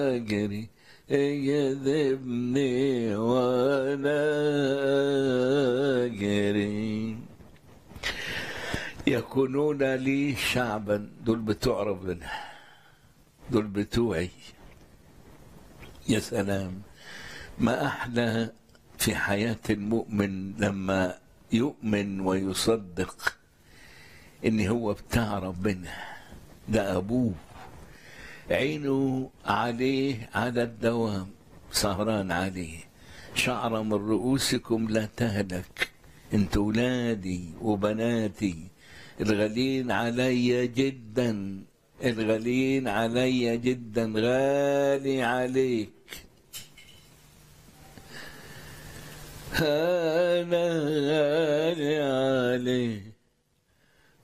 أجري يذبني وأنا أجري يكونون لي شعبا دول بتوع ربنا دول بتوعي يا سلام ما أحلى في حياة المؤمن لما يؤمن ويصدق إن هو بتاع ربنا ده أبوه عينه عليه على الدوام سهران عليه شعر من رؤوسكم لا تهلك انت ولادي وبناتي الغالين علي جدا الغالين علي جدا غالي عليك أنا غالي عليك